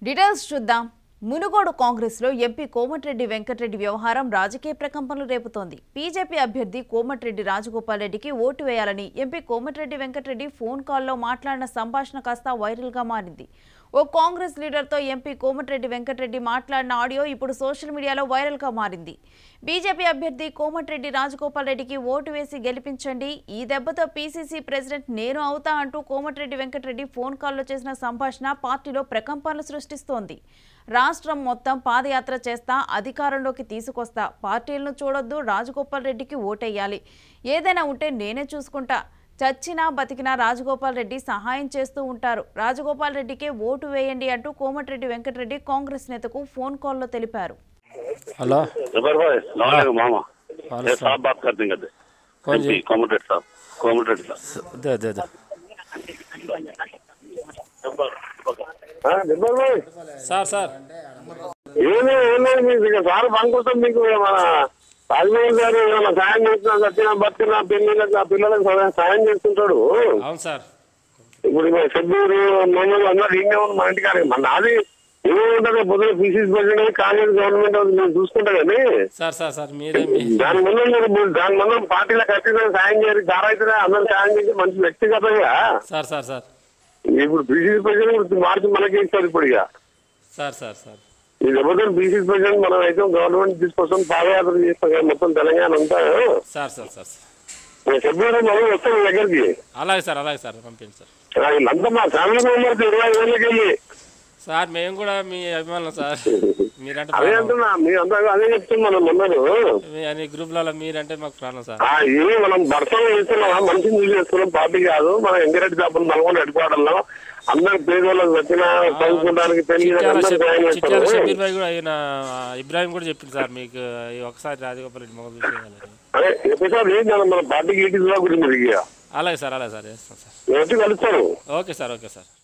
Details చూద్దాం మునుగోడు కాంగ్రెస్లో MP Komatireddy Venkatareddy వ్యవహారం రాజకీయ ప్రకంపనలు రేపుతోంది బీజేపీ అభ్యర్థి కోమటిరెడ్డి రాజగోపాల్ రెడ్డికి ఓటు వేయాలని ఎంపీ కోమటిరెడ్డి వెంకటరెడ్డి ఫోన్ కాల్లో మాట్లాడిన సంభాషణ కాస్త వైరల్గా మారింది ఓ కాంగ్రెస్ లీడర్తో ఎంపీ కోమటిరెడ్డి వెంకటరెడ్డి మాట్లాడిన ఆడియో ఇప్పుడు సోషల్ మీడియాలో వైరల్గా మారింది బీజేపీ అభ్యర్థి కోమటిరెడ్డి రాజగోపాల్ రెడ్డికి ఓటు వేసి గెలిపించండి ఈ దెబ్బతో పీసీసీ ప్రెసిడెంట్ నేను అవుతా అంటూ కోమటిరెడ్డి వెంకటరెడ్డి ఫోన్ కాల్లో చేసిన సంభాషణ పార్టీలో ప్రకంపనలు సృష్టిస్తోంది రాష్ట్రం మొత్తం పాదయాత్ర చేస్తా అధికారంలోకి తీసుకొస్తా పార్టీలను చూడొద్దు రాజగోపాల్ రెడ్డికి ఓటేయాలి ఏదైనా ఉంటే నేనే చూసుకుంటా చచ్చినా బతికినా రాజగోపాల్ రెడ్డి సహాయం చేస్తూ ఉంటారు రాజగోపాల్ రెడ్డికే ఓటు వేయండి అంటూ కోమటిరెడ్డి వెంకటరెడ్డి కాంగ్రెస్ నేతకు ఫోన్ కాల్లో తెలిపారు हेलो जबर भाई सलाम अलैकुम मामा वालेकुम ये साहब बात करते हैं कौन जी? कॉमरेड साहब कॉमरेड साहब दे दे दे हाँ, जब्बार भाई సార్ సార్ ఏమీ ఏం లేదు మీకు ఇక సార్ పనుకుంటాం మీకు మన రాజమోహన్ గారు ఏమైనా సాయం చేస్తున్నా చచ్చినా బతికినా పిల్లలకు ఆ పిల్లలకు సహాయం- సాయం చేస్తుంటాడు అవును సార్ ఇప్పుడు మన షెడ్యూరు మమ్మల్ని అందరూ ఇంకే ఉంది మన ఇంటికాడ మన నాది ఏముంటుంది పొద్దున పీసీసీ ప్రెసిడెంట్ కాంగ్రెస్ గవర్నమెంట్ అది నేను చూసుకుంటా కానీ సార్ సార్ సార్ మీరే మీ దాని ముందు మీరు మీరు దాని ముందు పార్టీలో ఖచ్చితంగా సాయం చేయాలి దారైతే అందరూ సాయం చేసి మంచి వ్యక్తిగతంగా సార్ సార్ సార్ ఇప్పుడు బీసీ ప్రెసిడెంట్ మార్చి మనకి ఇస్తారు ఇప్పుడు ఇక సార్ సార్ సార్ ఈ జబర్దస్త్ బీసీ ప్రెసిడెంట్ మనం అయితే గవర్నమెంట్ తీసుకొస్తాం పాదయాత్ర చేస్తాం కదా మొత్తం తెలంగాణ అంతా సార్ సార్ సార్ నేను చెప్పాను మనం వస్తాం మీ దగ్గరికి అలాగే సార్ అలాగే సార్ పంపించండి సార్ ఆ, వీళ్ళంతా మా ఫ్యామిలీ మెంబర్స్ ఇరవై ఏళ్ళకి వెళ్ళి సార్ మేము కూడా మీ అభిమానులు సార్ మీరంటే అదే ప్రాణం. అంటున్నా మీ అందరూ అదే చెప్తున్నాం మనం అందరూ మీ అన్ని గ్రూప్లలో మీరంటే మాకు ప్రాణం సార్ ఆ, ఇవి మనం భర్తలు చేస్తున్నాం మనిషిని చూసి చేస్తున్నాం పార్టీ కాదు మన ఎంకరెడ్డి చేపలు నల్గొండ హెడ్క్వార్టర్లో అందరు పేదోళ్ళకి వచ్చిన చదువుకోవడానికి పెళ్లి చిట్యాల అందరూ షబీ- సాయం చిట్యాల చేస్తారు షబీర్ భాయ్ కూడా ఆయన ఇబ్రాహిం కూడా చెప్పింది సార్ మీకు ఈ ఒకసారి రాజగోపాల్ రెడ్డి మొగలు చూసేయాలని అదే ఎప్పుడు ఏం చేయాలి మన పార్టీకి ఏంటి గురించి మీరు ఇక అలాగే సార్ అలాగే సార్ చేస్తాం సార్ నేను వచ్చి కలుస్తాను ఓకే సార్ ఓకే సార్